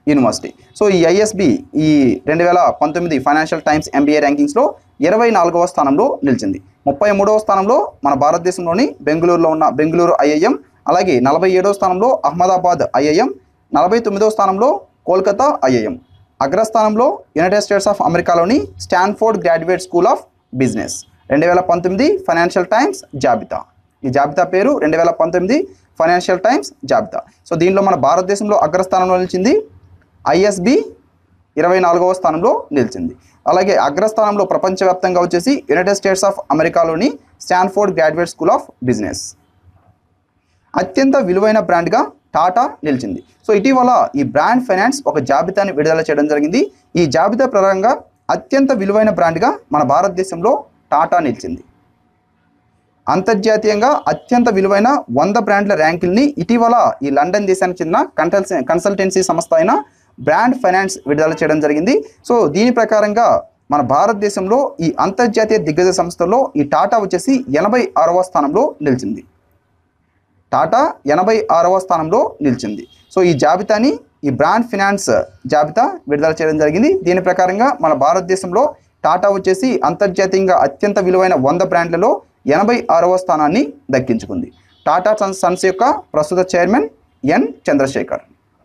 యూనివర్సిటీ సో ఈ ఐఎస్బి ఈ రెండు వేల పంతొమ్మిది ఫైనాన్షియల్ టైమ్స్ ఎంబీఏ ర్యాంకింగ్స్లో ఇరవై నాలుగవ స్థానంలో నిలిచింది ముప్పై మూడవ స్థానంలో మన భారతదేశంలోని బెంగళూరులో ఉన్న బెంగళూరు ఐఐఎం అలాగే నలభై ఏడవ స్థానంలో అహ్మదాబాద్ ఐఐఎం నలభై తొమ్మిదవ స్థానంలో కోల్కతా ఐఐఎం అగ్రస్థానంలో యునైటెడ్ స్టేట్స్ ఆఫ్ అమెరికాలోని Stanford graduate school of business రెండు వేల పంతొమ్మిది ఫైనాన్షియల్ టైమ్స్ జాబితా ఈ జాబితా పేరు రెండు వేల పంతొమ్మిది ఫైనాన్షియల్ టైమ్స్ జాబితా సో దీనిలో మన భారతదేశంలో అగ్రస్థానంలో నిలిచింది ఐఎస్బి ఇరవై నాలుగవ స్థానంలో నిలిచింది అలాగే అగ్రస్థానంలో ప్రపంచవ్యాప్తంగా వచ్చేసి యునైటెడ్ స్టేట్స్ ఆఫ్ అమెరికాలోని Stanford graduate school of business అత్యంత విలువైన బ్రాండ్గా టాటా నిలిచింది సో ఇటీవల ఈ బ్రాండ్ ఫైనాన్స్ ఒక జాబితాని విడుదల చేయడం జరిగింది ఈ జాబితా ప్రకారంగా అత్యంత విలువైన బ్రాండ్గా మన భారతదేశంలో టాటా నిలిచింది అంతర్జాతీయంగా అత్యంత విలువైన వంద బ్రాండ్ల ర్యాంకుల్ని ఇటీవల ఈ లండన్ దేశానికి చెందిన కన్సల్సె కన్సల్టెన్సీ సంస్థ అయిన బ్రాండ్ ఫైనాన్స్ విడుదల చేయడం జరిగింది సో దీని ప్రకారంగా మన భారతదేశంలో ఈ అంతర్జాతీయ దిగ్గజ సంస్థల్లో ఈ టాటా వచ్చేసి ఎనభై ఆరవ స్థానంలో నిలిచింది టాటా ఎనభై ఆరవ స్థానంలో నిలిచింది సో ఈ జాబితాని ఈ బ్రాండ్ ఫినాన్స్ జాబితా విడుదల చేయడం జరిగింది దీని ప్రకారంగా మన భారతదేశంలో టాటా వచ్చేసి అంతర్జాతీయంగా అత్యంత విలువైన వంద బ్రాండ్లలో ఎనభై ఆరవ స్థానాన్ని దక్కించుకుంది టాటా సన్స్ సన్స్ యొక్క ప్రస్తుత చైర్మన్ ఎన్ చంద్రశేఖర్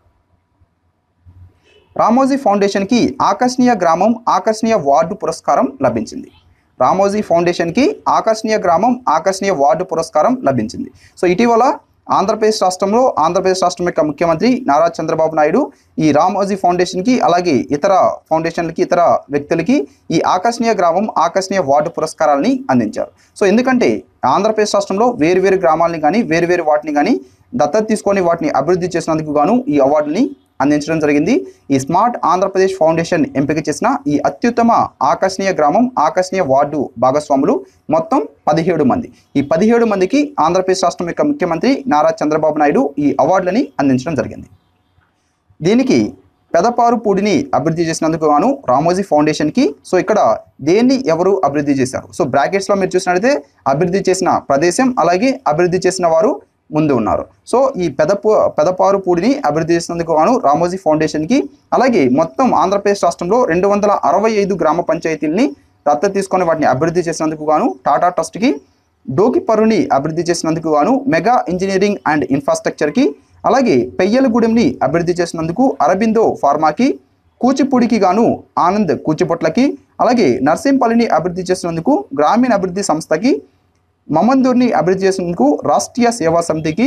రామోజీ ఫౌండేషన్కి ఆకర్షణీయ గ్రామం ఆకర్షణీయ వార్డు పురస్కారం లభించింది రామోజీ ఫౌండేషన్కి ఆకర్షణీయ గ్రామం ఆకర్షణీయ వార్డు పురస్కారం లభించింది సో ఇటీవల ఆంధ్రప్రదేశ్ రాష్ట్రంలో ఆంధ్రప్రదేశ్ రాష్ట్రం యొక్క ముఖ్యమంత్రి నారా చంద్రబాబు నాయుడు ఈ రామోజీ ఫౌండేషన్కి అలాగే ఇతర ఫౌండేషన్లకి ఇతర వ్యక్తులకి ఈ ఆకర్షణీయ గ్రామం ఆకర్షణీయ వార్డు పురస్కారాలని అందించారు సో ఎందుకంటే ఆంధ్రప్రదేశ్ రాష్ట్రంలో వేరు వేరు గ్రామాలని కానీ వేరు వేరు వాటిని కానీ దత్తత తీసుకొని వాటిని అభివృద్ధి చేసినందుకు గాను ఈ అవార్డుని అందించడం జరిగింది ఈ స్మార్ట్ ఆంధ్రప్రదేశ్ ఫౌండేషన్ ఎంపిక చేసిన ఈ అత్యుత్తమ ఆకర్షణీయ గ్రామం ఆకర్షణీయ వార్డు భాగస్వాములు మొత్తం పదిహేడు మంది ఈ పదిహేడు మందికి ఆంధ్రప్రదేశ్ రాష్ట్రం యొక్క ముఖ్యమంత్రి నారా చంద్రబాబు నాయుడు ఈ అవార్డులని అందించడం జరిగింది దీనికి పెదపారు పూడిని అభివృద్ధి చేసినందుకు గాను రామోజీ ఫౌండేషన్కి సో ఇక్కడ దేన్ని ఎవరు అభివృద్ధి చేశారు సో బ్రాకెట్స్లో మీరు చూసినట్లయితే అభివృద్ధి చేసిన ప్రదేశం అలాగే అభివృద్ధి చేసిన వారు ముందు ఉన్నారు సో ఈ పెదపు పెదపారు పూడిని అభివృద్ధి చేసినందుకు గాను రామోజీ ఫౌండేషన్కి అలాగే మొత్తం ఆంధ్రప్రదేశ్ రాష్ట్రంలో రెండు వందల అరవై ఐదు గ్రామ పంచాయతీలని దత్తత తీసుకొని వాటిని అభివృద్ధి చేసినందుకు గాను టాటా ట్రస్ట్కి డోకిపరుని అభివృద్ధి చేసినందుకు గాను మెగా ఇంజనీరింగ్ అండ్ ఇన్ఫ్రాస్ట్రక్చర్కి అలాగే పెయ్యలగూడెంని అభివృద్ధి చేసినందుకు అరబిందో ఫార్మాకి కూచిపూడికి గాను ఆనంద్ కూచిపొట్లకి అలాగే నర్సింపల్లిని అభివృద్ధి చేసినందుకు గ్రామీణ అభివృద్ధి సంస్థకి మమందూర్ని అభివృద్ధి చేసినందుకు రాష్ట్రీయ సేవా సమితికి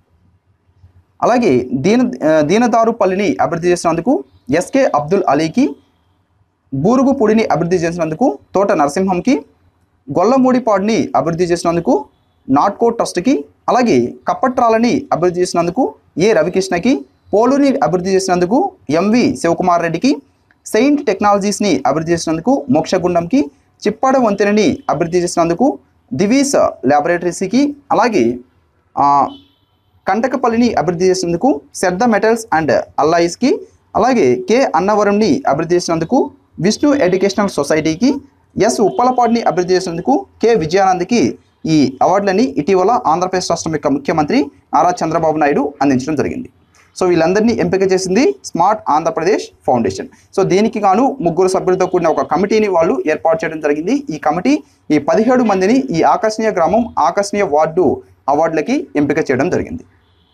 అలాగే దీన ఆ, దీనదారుపల్లిని అభివృద్ధి చేసినందుకు ఎస్కే అబ్దుల్ అలీకి బూరుగుపూడిని అభివృద్ధి చేసినందుకు తోట నరసింహంకి గొల్లమూడిపాడుని అభివృద్ధి చేసినందుకు నాట్కో ట్రస్ట్కి అలాగే కప్పట్రాలని అభివృద్ధి చేసినందుకు ఏ రవికృష్ణకి పోలుని అభివృద్ధి చేసినందుకు ఎంవి శివకుమార్ రెడ్డికి సెయింట్ టెక్నాలజీస్ని అభివృద్ధి చేసినందుకు మోక్షగుండంకి చిప్పాడ వంతెనని అభివృద్ధి చేసినందుకు దివీస్ ల్యాబొరేటరీస్కి అలాగే ఆ, కంటకపల్లిని అభివృద్ధి చేసినందుకు శ్రద్ధ మెటల్స్ అండ్ అల్లాయిస్కి అలాగే కె అన్నవరంని అభివృద్ధి చేసినందుకు విష్ణు ఎడ్యుకేషనల్ సొసైటీకి ఎస్ ఉప్పలపాడుని అభివృద్ధి చేసినందుకు కె విజయానంద్కి ఈ అవార్డులని ఇటీవల ఆంధ్రప్రదేశ్ రాష్ట్రం యొక్క ముఖ్యమంత్రి నారా చంద్రబాబు నాయుడు అందించడం జరిగింది సో వీళ్ళందరినీ ఎంపిక చేసింది స్మార్ట్ ఆంధ్రప్రదేశ్ ఫౌండేషన్ సో దీనికి గాను ముగ్గురు సభ్యులతో కూడిన ఒక కమిటీని వాళ్ళు ఏర్పాటు చేయడం జరిగింది ఈ కమిటీ ఈ పదిహేడు మందిని ఈ ఆకర్షణీయ గ్రామం ఆకర్షణీయ వార్డు అవార్డులకి ఎంపిక చేయడం జరిగింది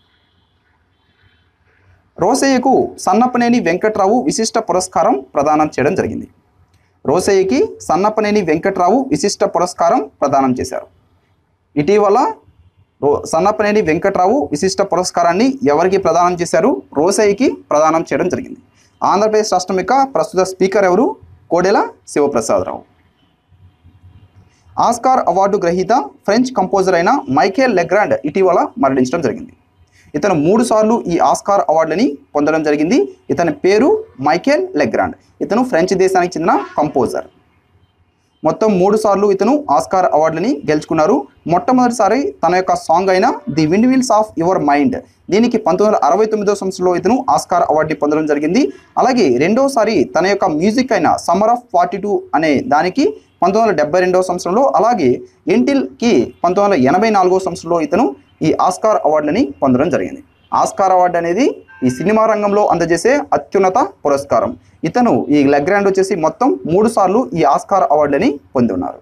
రోసయ్యకు సన్నపనేని వెంకట్రావు విశిష్ట పురస్కారం ప్రదానం చేయడం జరిగింది రోసయ్యకి సన్నపనేని వెంకట్రావు విశిష్ట పురస్కారం ప్రదానం చేశారు ఇటీవల రో సన్నపనేని వెంకట్రావు విశిష్ట పురస్కారాన్ని ఎవరికి ప్రదానం చేశారు రోసయ్యకి ప్రదానం చేయడం జరిగింది ఆంధ్రప్రదేశ్ రాష్ట్రం యొక్క ప్రస్తుత స్పీకర్ ఎవరు కోడెల శివప్రసాదరావు ఆస్కార్ అవార్డు గ్రహీత ఫ్రెంచ్ కంపోజర్ అయిన మైకేల్ లెగ్రాండ్ ఇటీవల మరణించడం జరిగింది ఇతను మూడు సార్లు ఈ ఆస్కార్ అవార్డులని పొందడం జరిగింది ఇతని పేరు మైకేల్ లెగ్రాండ్ ఇతను ఫ్రెంచ్ దేశానికి చెందిన కంపోజర్ మొత్తం మూడు సార్లు ఇతను ఆస్కార్ అవార్డులని గెలుచుకున్నారు మొట్టమొదటిసారి తన యొక్క సాంగ్ అయిన the wind wheels of your mind దీనికి పంతొమ్మిది వందల అరవై తొమ్మిదో సంవత్సరంలో ఇతను ఆస్కార్ అవార్డుని పొందడం జరిగింది అలాగే రెండోసారి తన యొక్క మ్యూజిక్ అయిన సమ్మర్ ఆఫ్ ఫార్టీ టూ అనే దానికి పంతొమ్మిది వందల డెబ్బై రెండవ సంవత్సరంలో అలాగే ఎంటిల్కి పంతొమ్మిది వందల ఎనభై నాలుగో సంవత్సరంలో ఇతను ఈ ఆస్కార్ అవార్డులని పొందడం జరిగింది ఆస్కార్ అవార్డు అనేది ఈ సినిమా రంగంలో అందజేసే అత్యున్నత పురస్కారం ఇతను ఈ లెగ్రాండ్ వచ్చేసి మొత్తం మూడు సార్లు ఈ ఆస్కార్ అవార్డుని పొంది ఉన్నారు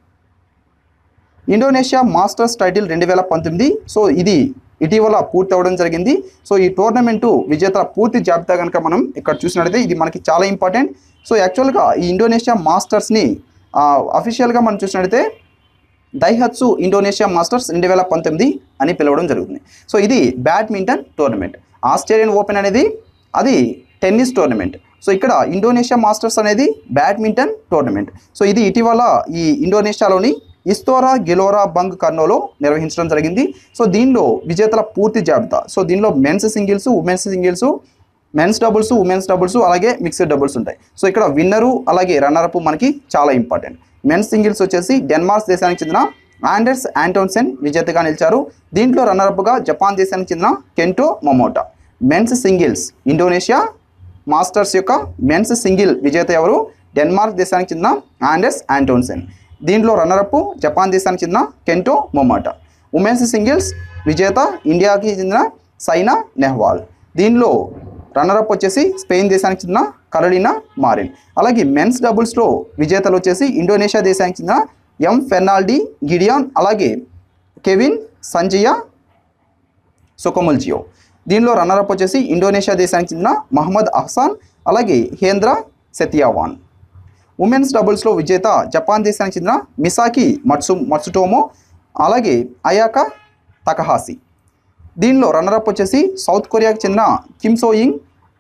ఇండోనేషియా మాస్టర్స్ టైటిల్ రెండు వేల పంతొమ్మిది సో ఇది ఇటీవల పూర్తి అవ్వడం జరిగింది సో ఈ టోర్నమెంటు విజేతల పూర్తి జాబితా కనుక మనం ఇక్కడ చూసినట్లయితే ఇది మనకి చాలా ఇంపార్టెంట్ సో యాక్చువల్గా ఈ ఇండోనేషియా మాస్టర్స్ని అఫీషియల్గా మనం చూసినట్లయితే డైహత్సు ఇండోనేషియా మాస్టర్స్ రెండు వేల పంతొమ్మిది అని పిలవడం జరుగుతుంది సో ఇది బ్యాడ్మింటన్ టోర్నమెంట్ ఆస్ట్రేలియన్ ఓపెన్ అనేది అది టెన్నిస్ టోర్నమెంట్ సో ఇక్కడ ఇండోనేషియా మాస్టర్స్ అనేది బ్యాడ్మింటన్ టోర్నమెంట్ సో ఇది ఇటీవల ఈ ఇండోనేషియాలోని ఇస్తోరా గెలోరా బంగ్ కర్నోలో నిర్వహించడం జరిగింది సో దీనిలో విజేతల పూర్తి జాబితా సో దీనిలో men's singles women's singles men's doubles women's doubles అలాగే మిక్స్డ్ డబుల్స్ ఉంటాయి సో ఇక్కడ విన్నరు అలాగే రన్నరప్ మనకి చాలా ఇంపార్టెంట్ మెన్స్ సింగిల్స్ వచ్చేసి డెన్మార్క్ దేశానికి చెందిన ఆండర్స్ యాంటోన్సెన్ విజేతగా నిలిచారు దీంట్లో రన్నరప్గా జపాన్ దేశానికి చెందిన Kento Momota men's singles Indonesia Masters యొక్క మెన్స్ సింగిల్ విజేత ఎవరు డెన్మార్క్ దేశానికి చెందిన ఆండర్స్ యాంటోన్సెన్ దీంట్లో రన్నరప్ జపాన్ దేశానికి చెందిన కెంటో మొమాటా ఉమెన్స్ సింగిల్స్ విజేత ఇండియాకి చెందిన సైనా నెహ్వాల్ దీనిలో రన్నరప్ వచ్చేసి స్పెయిన్ దేశానికి చెందిన కరోలినా మారిన్ అలాగే మెన్స్ డబుల్స్లో విజేతలు వచ్చేసి ఇండోనేషియా దేశానికి చెందిన ఎం ఫెర్నాల్డీ గిడియాన్ అలాగే కెవిన్ సంజయ సుకముల్జియో దీనిలో రన్నరప్ వచ్చేసి ఇండోనేషియా దేశానికి చెందిన మహమ్మద్ అహ్సాన్ అలాగే హేంద్ర సెతియావాన్ ఉమెన్స్ డబుల్స్లో విజేత జపాన్ దేశానికి చెందిన మిసాకి మట్సు మట్సుటోమో అలాగే అయాకా తకహాసి దీనిలో రన్నరప్ వచ్చేసి సౌత్ కొరియాకి చెందిన Kim Soyeong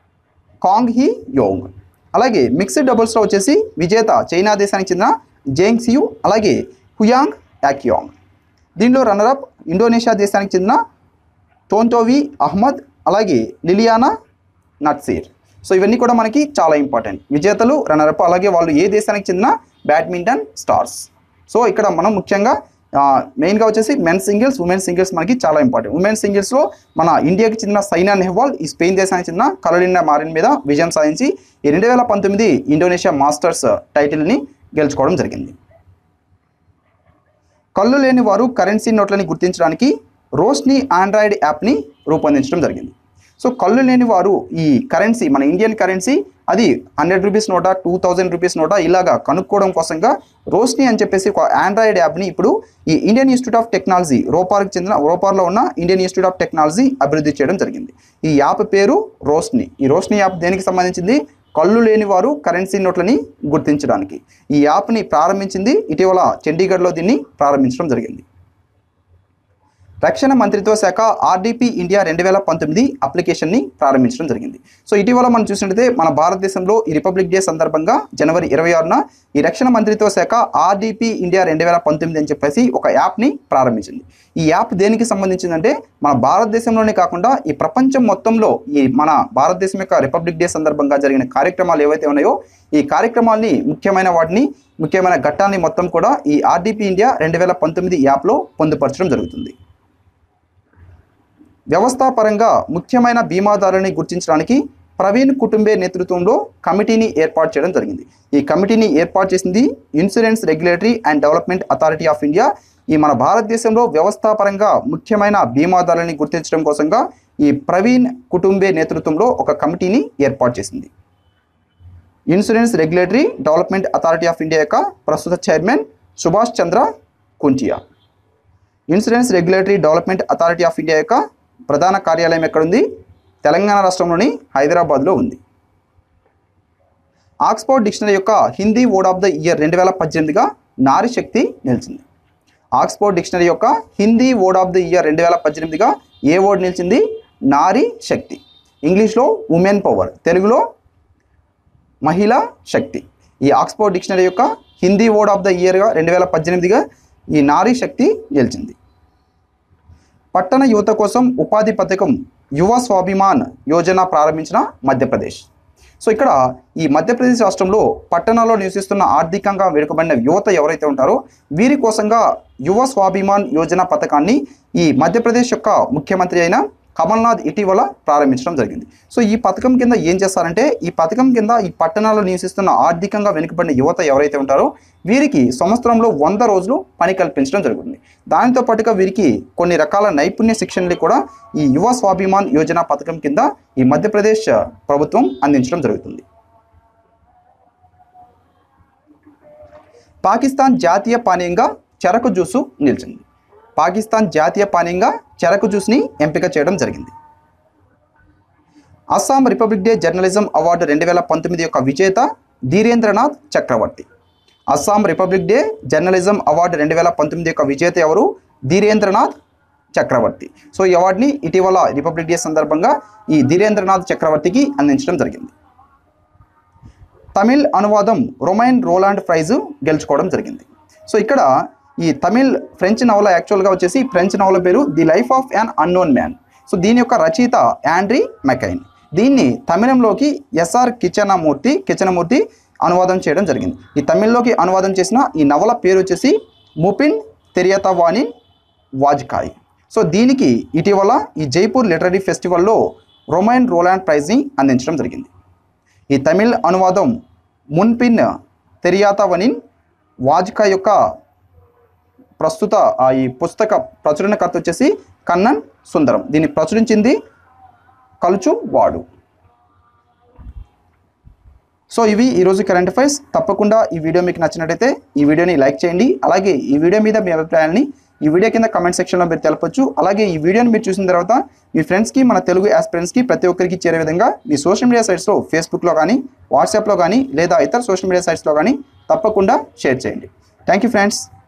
Kang Hee Yong అలాగే మిక్స్డ్ డబుల్స్లో వచ్చేసి విజేత చైనా దేశానికి చెందిన జేంగ్ సియు అలాగే హుయాంగ్ యాక్యోంగ్ దీనిలో రన్నరప్ ఇండోనేషియా దేశానికి చెందిన టోంటోవి అహ్మద్ అలాగే లిలియానా నట్సీర్ సో ఇవన్నీ కూడా మనకి చాలా ఇంపార్టెంట్ విజేతలు రన్నరప్ అలాగే వాళ్ళు ఏ దేశానికి చెందిన బ్యాడ్మింటన్ స్టార్స్ సో ఇక్కడ మనం ముఖ్యంగా ఆ, మెయిన్గా వచ్చేసి మెన్ సింగిల్స్ ఉమెన్ సింగిల్స్ మనకి చాలా ఇంపార్టెంట్ ఉమెన్ సింగిల్స్లో మన ఇండియాకి చెందిన సైనా నెహ్వాల్ ఈ స్పెయిన్ దేశానికి చెందిన కరోలినా మారిన్ మీద విజయం సాధించి ఈ రెండు వేల పంతొమ్మిది ఇండోనేషియా మాస్టర్స్ టైటిల్ని గెలుచుకోవడం జరిగింది కళ్ళు లేని వారు కరెన్సీ నోట్లని గుర్తించడానికి రోష్ని ఆండ్రాయిడ్ యాప్ని రూపొందించడం జరిగింది సో కళ్ళు లేని వారు ఈ కరెన్సీ మన ఇండియన్ కరెన్సీ అది హండ్రెడ్ రూపీస్ నోటా టూ థౌజండ్ రూపీస్ నోటా ఇలాగా కనుక్కోవడం కోసంగా రోష్ని అని చెప్పేసి ఒక ఆండ్రాయిడ్ యాప్ని ఇప్పుడు ఈ ఇండియన్ ఇన్స్టిట్యూట్ ఆఫ్ టెక్నాలజీ రోపార్కి చెందిన రోపార్లో ఉన్న ఇండియన్ ఇన్స్టిట్యూట్ ఆఫ్ టెక్నాలజీ అభివృద్ధి చేయడం జరిగింది ఈ యాప్ పేరు రోష్ని ఈ రోష్ని యాప్ దేనికి సంబంధించింది కళ్ళు లేని వారు కరెన్సీ నోట్లని గుర్తించడానికి ఈ యాప్ని ప్రారంభించింది ఇటీవల చండీగఢ్లో దీన్ని ప్రారంభించడం జరిగింది రక్షణ మంత్రిత్వ శాఖ ఆర్డీపీ ఇండియా రెండు వేల పంతొమ్మిది అప్లికేషన్ని ప్రారంభించడం జరిగింది సో ఇటీవల మనం చూసినట్లయితే మన భారతదేశంలో ఈ రిపబ్లిక్ డే సందర్భంగా జనవరి ఇరవై ఆరున ఈ రక్షణ మంత్రిత్వ శాఖ ఆర్డీపీ ఇండియా రెండు వేల పంతొమ్మిది అని చెప్పేసి ఒక యాప్ని ప్రారంభించింది ఈ యాప్ దేనికి సంబంధించిందంటే మన భారతదేశంలోనే కాకుండా ఈ ప్రపంచం మొత్తంలో ఈ మన భారతదేశం యొక్క రిపబ్లిక్ డే సందర్భంగా జరిగిన కార్యక్రమాలు ఏవైతే ఉన్నాయో ఈ కార్యక్రమాల్ని ముఖ్యమైన వాటిని ముఖ్యమైన ఘట్టాన్ని మొత్తం కూడా ఈ ఆర్డీపీ ఇండియా రెండు వేల పంతొమ్మిది యాప్లో పొందుపరచడం జరుగుతుంది వ్యవస్థాపరంగా ముఖ్యమైన బీమాదారుని గుర్తించడానికి ప్రవీణ్ కుటుంబే నేతృత్వంలో కమిటీని ఏర్పాటు చేయడం జరిగింది ఈ కమిటీని ఏర్పాటు చేసింది insurance regulatory and development authority of India ఈ మన భారతదేశంలో వ్యవస్థాపరంగా ముఖ్యమైన బీమాదారుని గుర్తించడం కోసంగా ఈ ప్రవీణ్ కుటుంబే నేతృత్వంలో ఒక కమిటీని ఏర్పాటు చేసింది insurance regulatory development authority of India యొక్క ప్రస్తుత chairman Subhash Chandra Kuntia insurance regulatory development authority of India యొక్క ప్రధాన కార్యాలయం ఎక్కడుంది తెలంగాణ రాష్ట్రంలోని హైదరాబాద్లో ఉంది ఆక్స్ఫోర్డ్ డిక్షనరీ యొక్క Hindi word of the year రెండు వేల పద్దెనిమిదిగా నారీ శక్తి నిలిచింది ఆక్స్ఫోర్డ్ డిక్షనరీ యొక్క Hindi word of the year రెండు వేల పద్దెనిమిదిగా ఏ వర్డ్ నిలిచింది నారీ శక్తి ఇంగ్లీష్లో ఉమెన్ పవర్ తెలుగులో మహిళా శక్తి ఈ ఆక్స్ఫోర్డ్ డిక్షనరీ యొక్క హిందీ వర్డ్ ఆఫ్ ద ఇయర్గా రెండు వేల పద్దెనిమిదిగా ఈ నారీ శక్తి గెలిచింది పట్టణ యువత కోసం ఉపాధి పథకం యువ స్వాభిమాన్ యోజన ప్రారంభించిన మధ్యప్రదేశ్ సో ఇక్కడ ఈ మధ్యప్రదేశ్ రాష్ట్రంలో పట్టణాల్లో నివసిస్తున్న ఆర్థికంగా వెనుకబడిన యువత ఎవరైతే ఉంటారో వీరి కోసంగా యువ స్వాభిమాన్ యోజన పథకాన్ని ఈ మధ్యప్రదేశ్ యొక్క ముఖ్యమంత్రి అయిన కమల్నాథ్ ఇటీవల ప్రారంభించడం జరిగింది సో ఈ పథకం కింద ఏం చేస్తారంటే ఈ పథకం కింద ఈ పట్టణాల్లో నివసిస్తున్న ఆర్థికంగా వెనుకబడిన యువత ఎవరైతే ఉంటారో వీరికి సంవత్సరంలో వంద రోజులు పని కల్పించడం జరుగుతుంది దానితో పాటుగా వీరికి కొన్ని రకాల నైపుణ్య శిక్షణలు కూడా ఈ యువ స్వాభిమాన్ యోజన పథకం కింద ఈ మధ్యప్రదేశ్ ప్రభుత్వం అందించడం జరుగుతుంది పాకిస్తాన్ జాతీయ పానీయంగా చెరకు జ్యూసు నిలిచింది పాకిస్తాన్ జాతీయ పానీయంగా చెరకు జ్యూస్ని ఎంపిక చేయడం జరిగింది Assam republic day journalism award రెండు వేల పంతొమ్మిది యొక్క విజేత Dhirendranath Chakravarthy Assam republic day journalism award రెండు వేల పంతొమ్మిది యొక్క విజేత ఎవరు ధీరేంద్రనాథ్ చక్రవర్తి సో ఈ అవార్డుని ఇటీవల రిపబ్లిక్ డే సందర్భంగా ఈ ధీరేంద్రనాథ్ చక్రవర్తికి అందించడం జరిగింది తమిళ్ అనువాదం రొమైన్ రోలాండ్ ప్రైజ్ గెలుచుకోవడం జరిగింది సో ఇక్కడ ఈ తమిళ్ ఫ్రెంచ్ నవల యాక్చువల్గా వచ్చేసి ఫ్రెంచ్ నవల పేరు the life of an unknown man so దీని యొక్క రచయిత యాండ్రీ మెకైన్ దీన్ని తమిళంలోకి ఎస్ఆర్ కిచనమూర్తి కిచనమూర్తి అనువాదం చేయడం జరిగింది ఈ తమిళ్లోకి అనువాదం చేసిన ఈ నవల పేరు వచ్చేసి ముపిన్ తెరియతవాని వాజ్కాయ్ సో దీనికి ఇటీవల ఈ జైపూర్ లిటరరీ ఫెస్టివల్లో రొమైన్ రోలాండ్ ప్రైజ్ని అందించడం జరిగింది ఈ తమిళ్ అనువాదం మున్పిన్ తెరియాతవనిన్ వాజ్కా యొక్క ప్రస్తుత ఆ ఈ పుస్తక ప్రచురణకర్త వచ్చేసి కన్నన్ సుందరం దీన్ని ప్రచురించింది కలుచు వాడు సో ఇవి ఈరోజు కరెంట్ అఫైర్స్ తప్పకుండా ఈ వీడియో మీకు నచ్చినట్టయితే ఈ వీడియోని లైక్ చేయండి అలాగే ఈ వీడియో మీద మీ అభిప్రాయాన్ని ఈ వీడియో కింద కమెంట్ సెక్షన్లో మీరు తెలపొచ్చు అలాగే ఈ వీడియోని మీరు చూసిన తర్వాత మీ ఫ్రెండ్స్కి మన తెలుగు ఆస్పిరెంట్స్కి ప్రతి ఒక్కరికి చేరే విధంగా మీ సోషల్ మీడియా సైట్స్లో ఫేస్బుక్లో కానీ వాట్సాప్లో కానీ లేదా ఇతర సోషల్ మీడియా సైట్స్లో కానీ తప్పకుండా షేర్ చేయండి థ్యాంక్ యూ ఫ్రెండ్స్